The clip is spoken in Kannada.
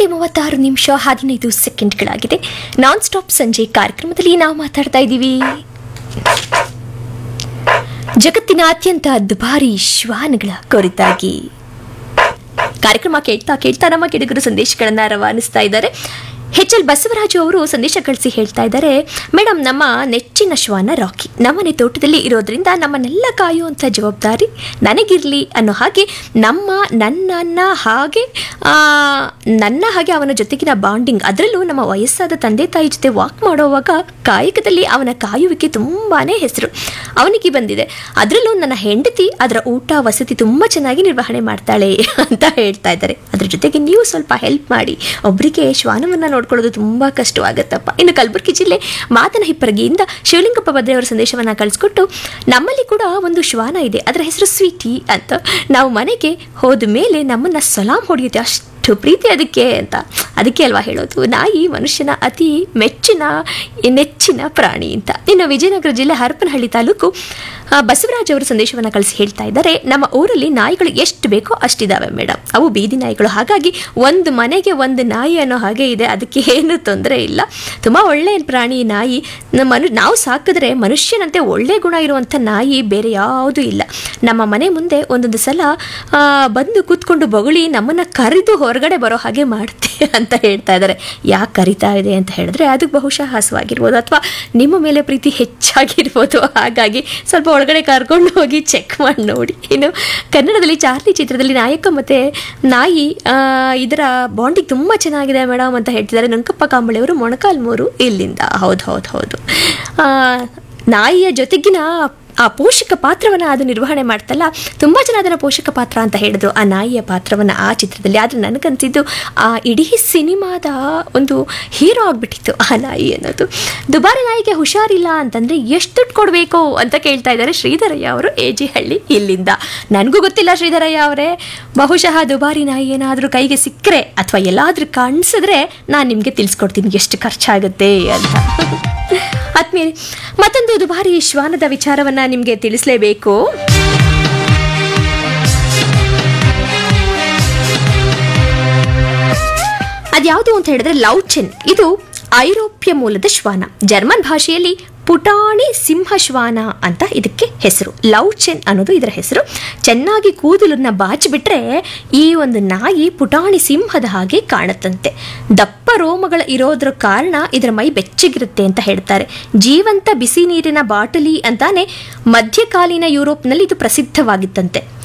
ಗಂಟೆ ಮೂವತ್ತಾರು ನಿಮಿಷ ಹದಿನೈದು ಸೆಕೆಂಡ್ಗಳಾಗಿದೆ ನಾನ್ ಸ್ಟಾಪ್ ಸಂಜೆ ಕಾರ್ಯಕ್ರಮದಲ್ಲಿ ನಾವು ಮಾತಾಡ್ತಾ ಇದ್ದೀವಿ ಜಗತ್ತಿನ ಅತ್ಯಂತ ದುಬಾರಿ ಶ್ವಾನಗಳ ಕುರಿತಾಗಿ ಕಾರ್ಯಕ್ರಮ ಕೇಳ್ತಾ ಕೇಳ್ತಾ ನಮ್ಮ ಕೆಡುಗರು ಸಂದೇಶಗಳನ್ನ ರವಾನಿಸ್ತಾ ಇದ್ದಾರೆ ಎಚ್ ಎಲ್ ಬಸವರಾಜು ಅವರು ಸಂದೇಶ ಕಳಿಸಿ ಹೇಳ್ತಾ ಇದ್ದಾರೆ ಮೇಡಮ್ ನಮ್ಮ ನೆಚ್ಚಿನ ಶ್ವಾನ ರಾಕಿ ನಮ್ಮನೆ ತೋಟದಲ್ಲಿ ಇರೋದ್ರಿಂದ ನಮ್ಮನ್ನೆಲ್ಲ ಕಾಯುವಂಥ ಜವಾಬ್ದಾರಿ ನನಗಿರಲಿ ಅನ್ನೋ ಹಾಗೆ ನಮ್ಮ ನನ್ನನ್ನ ಹಾಗೆ ಆ, ನನ್ನ ಹಾಗೆ ಅವನ ಜೊತೆಗಿನ ಬಾಂಡಿಂಗ್ ಅದರಲ್ಲೂ ನಮ್ಮ ವಯಸ್ಸಾದ ತಂದೆ ತಾಯಿ ಜೊತೆ ವಾಕ್ ಮಾಡುವಾಗ ಕಾಯಕದಲ್ಲಿ ಅವನ ಕಾಯುವಿಕೆ ತುಂಬಾನೇ ಹೆಸರು ಅವನಿಗೆ ಬಂದಿದೆ ಅದರಲ್ಲೂ ನನ್ನ ಹೆಂಡತಿ ಅದರ ಊಟ ವಸತಿ ತುಂಬ ಚೆನ್ನಾಗಿ ನಿರ್ವಹಣೆ ಮಾಡ್ತಾಳೆ ಅಂತ ಹೇಳ್ತಾ ಇದ್ದಾರೆ ಅದ್ರ ಜೊತೆಗೆ ನೀವು ಸ್ವಲ್ಪ ಹೆಲ್ಪ್ ಮಾಡಿ ಒಬ್ಬರಿಗೆ ಶ್ವಾನವನ್ನ ನೋಡ್ಕೊಳ್ಳೋದು ತುಂಬಾ ಕಷ್ಟವಾಗತ್ತಪ್ಪ ಇನ್ನು ಕಲಬುರಗಿ ಜಿಲ್ಲೆ ಮಾತನ ಹಿಪ್ಪರಗಿಯಿಂದ ಶಿವಲಿಂಗಪ್ಪ ಬದ್ರೆ ಅವರ ಸಂದೇಶವನ್ನ ಕಳಿಸ್ಕೊಟ್ಟು ನಮ್ಮಲ್ಲಿ ಕೂಡ ಒಂದು ಶ್ವಾನ ಇದೆ ಅದರ ಹೆಸರು ಸ್ವೀಟಿ ಅಂತ ನಾವು ಮನೆಗೆ ಹೋದ ಮೇಲೆ ನಮ್ಮನ್ನ ಸಲಾಂ ಹೊಡೆಯುತ್ತೆ ಅಷ್ಟು ಪ್ರೀತಿ ಅದಕ್ಕೆ ಅಂತ ಅದಕ್ಕೆ ಅಲ್ವಾ ಹೇಳೋದು ನಾಯಿ ಮನುಷ್ಯನ ಅತಿ ಮೆಚ್ಚಿನ ನೆಚ್ಚಿನ ಪ್ರಾಣಿ ಅಂತ ಇನ್ನು ವಿಜಯನಗರ ಜಿಲ್ಲೆ ಹರಪನಹಳ್ಳಿ ತಾಲೂಕು ಆ, ಬಸವರಾಜ್ ಅವರು ಸಂದೇಶವನ್ನು ಕಳಿಸಿ ಹೇಳ್ತಾ ಇದ್ದಾರೆ ನಮ್ಮ ಊರಲ್ಲಿ ನಾಯಿಗಳು ಎಷ್ಟು ಬೇಕೋ ಅಷ್ಟಿದಾವೆ ಮೇಡಮ್ ಅವು ಬೀದಿ ನಾಯಿಗಳು ಹಾಗಾಗಿ ಒಂದು ಮನೆಗೆ ಒಂದು ನಾಯಿ ಅನ್ನೋ ಹಾಗೆ ಇದೆ ಅದಕ್ಕೆ ಏನು ತೊಂದರೆ ಇಲ್ಲ ತುಂಬ ಒಳ್ಳೆಯ ಪ್ರಾಣಿ ಈ ನಾಯಿ ನಮ್ಮ ಮನು ನಾವು ಸಾಕಿದ್ರೆ ಮನುಷ್ಯನಂತೆ ಒಳ್ಳೆ ಗುಣ ಇರುವಂಥ ನಾಯಿ ಬೇರೆ ಯಾವುದೂ ಇಲ್ಲ ನಮ್ಮ ಮನೆ ಮುಂದೆ ಒಂದೊಂದು ಸಲ ಆ, ಬಂದು ಕೂತ್ಕೊಂಡು ಬೊಗಳಿ ನಮ್ಮನ್ನ ಕರೆದು ಹೊರಗಡೆ ಬರೋ ಹಾಗೆ ಮಾಡುತ್ತೆ ಅಂತ ಹೇಳ್ತಾ ಇದ್ದಾರೆ ಯಾಕೆ ಕರಿತಾ ಇದೆ ಅಂತ ಹೇಳಿದ್ರೆ ಅದಕ್ಕೆ ಬಹುಶಃ ಹಸುವಾಗಿರ್ಬೋದು ಅಥವಾ ನಿಮ್ಮ ಮೇಲೆ ಪ್ರೀತಿ ಹೆಚ್ಚಾಗಿರ್ಬೋದು ಹಾಗಾಗಿ ಸ್ವಲ್ಪ ಒಳಗಡೆ ಕರ್ಕೊಂಡು ಹೋಗಿ ಚೆಕ್ ಮಾಡಿ ನೋಡಿ ಇನ್ನು ಕನ್ನಡದಲ್ಲಿ ಚಾರ್ಲಿ ಚಿತ್ರದಲ್ಲಿ ನಾಯಕ ಮತ್ತೆ ನಾಯಿ ಆ, ಇದರ ಬಾಂಡಿಂಗ್ ತುಂಬ ಚೆನ್ನಾಗಿದೆ ಮೇಡಮ್ ಅಂತ ಹೇಳ್ತಿದ್ದಾರೆ ನಂಕಪ್ಪ ಕಾಂಬಳಿಯವರು ಮೊಣಕಾಲ್ಮೂರು ಇಲ್ಲಿಂದ ಹೌದು ಹೌದು ಹೌದು ಆ, ನಾಯಿಯ ಜೊತೆಗಿನ ಆ ಪೋಷಕ ಪಾತ್ರವನ್ನು ಅದು ನಿರ್ವಹಣೆ ಮಾಡ್ತಲ್ಲ ತುಂಬ ಜನ ಅದನ್ನು ಪೋಷಕ ಪಾತ್ರ ಅಂತ ಹೇಳಿದ್ರು ಆ ನಾಯಿಯ ಪಾತ್ರವನ್ನು ಆ ಚಿತ್ರದಲ್ಲಿ ಆದರೆ ನನಗನ್ಸಿದ್ದು ಆ ಇಡೀ ಸಿನಿಮಾದ ಒಂದು ಹೀರೋ ಆಗಿಬಿಟ್ಟಿತ್ತು ಆ ನಾಯಿ ಅನ್ನೋದು ದುಬಾರಿ ನಾಯಿಗೆ ಹುಷಾರಿಲ್ಲ ಅಂತಂದರೆ ಎಷ್ಟು ದುಡ್ಡು ಕೊಡಬೇಕು ಅಂತ ಕೇಳ್ತಾ ಇದ್ದಾರೆ ಶ್ರೀಧರಯ್ಯ ಅವರು ಎ ಜಿ ಹಳ್ಳಿ ಇಲ್ಲಿಂದ ನನಗೂ ಗೊತ್ತಿಲ್ಲ ಶ್ರೀಧರಯ್ಯ ಅವರೇ ಬಹುಶಃ ದುಬಾರಿ ನಾಯಿ ಏನಾದರೂ ಕೈಗೆ ಸಿಕ್ಕರೆ ಅಥವಾ ಎಲ್ಲಾದರೂ ಕಾಣಿಸಿದ್ರೆ ನಾನು ನಿಮಗೆ ತಿಳಿಸ್ಕೊಡ್ತೀನಿ ಎಷ್ಟು ಖರ್ಚಾಗುತ್ತೆ ಅಂತ ಆದ್ಮೇಲೆ ಮತ್ತೊಂದು ದುಬಾರಿ ಶ್ವಾನದ ವಿಚಾರವನ್ನ ನಿಮಗೆ ತಿಳಿಸಲೇಬೇಕು ಅದ್ಯಾವುದು ಅಂತ ಹೇಳಿದ್ರೆ ಲೌಚೆನ್ ಇದು ಐರೋಪ್ಯ ಮೂಲದ ಶ್ವಾನ ಜರ್ಮನ್ ಭಾಷೆಯಲ್ಲಿ ಪುಟಾಣಿ ಸಿಂಹ ಶ್ವಾನ ಅಂತ ಇದಕ್ಕೆ ಹೆಸರು ಲೌಚೆನ್ ಅನ್ನೋದು ಇದರ ಹೆಸರು ಚೆನ್ನಾಗಿ ಕೂದಲನ್ನ ಬಾಚಿಬಿಟ್ರೆ ಈ ಒಂದು ನಾಯಿ ಪುಟಾಣಿ ಸಿಂಹದ ಹಾಗೆ ಕಾಣುತ್ತಂತೆ ದಪ್ಪ ರೋಮಗಳ ಇರೋದ್ರ ಕಾರಣ ಇದರ ಮೈ ಬೆಚ್ಚಗಿರುತ್ತೆ ಅಂತ ಹೇಳ್ತಾರೆ ಜೀವಂತ ಬಿಸಿ ನೀರಿನ ಬಾಟಲಿ ಅಂತಾನೆ ಮಧ್ಯಕಾಲೀನ ಯುರೋಪ್ನಲ್ಲಿ ಇದು ಪ್ರಸಿದ್ಧವಾಗಿತ್ತಂತೆ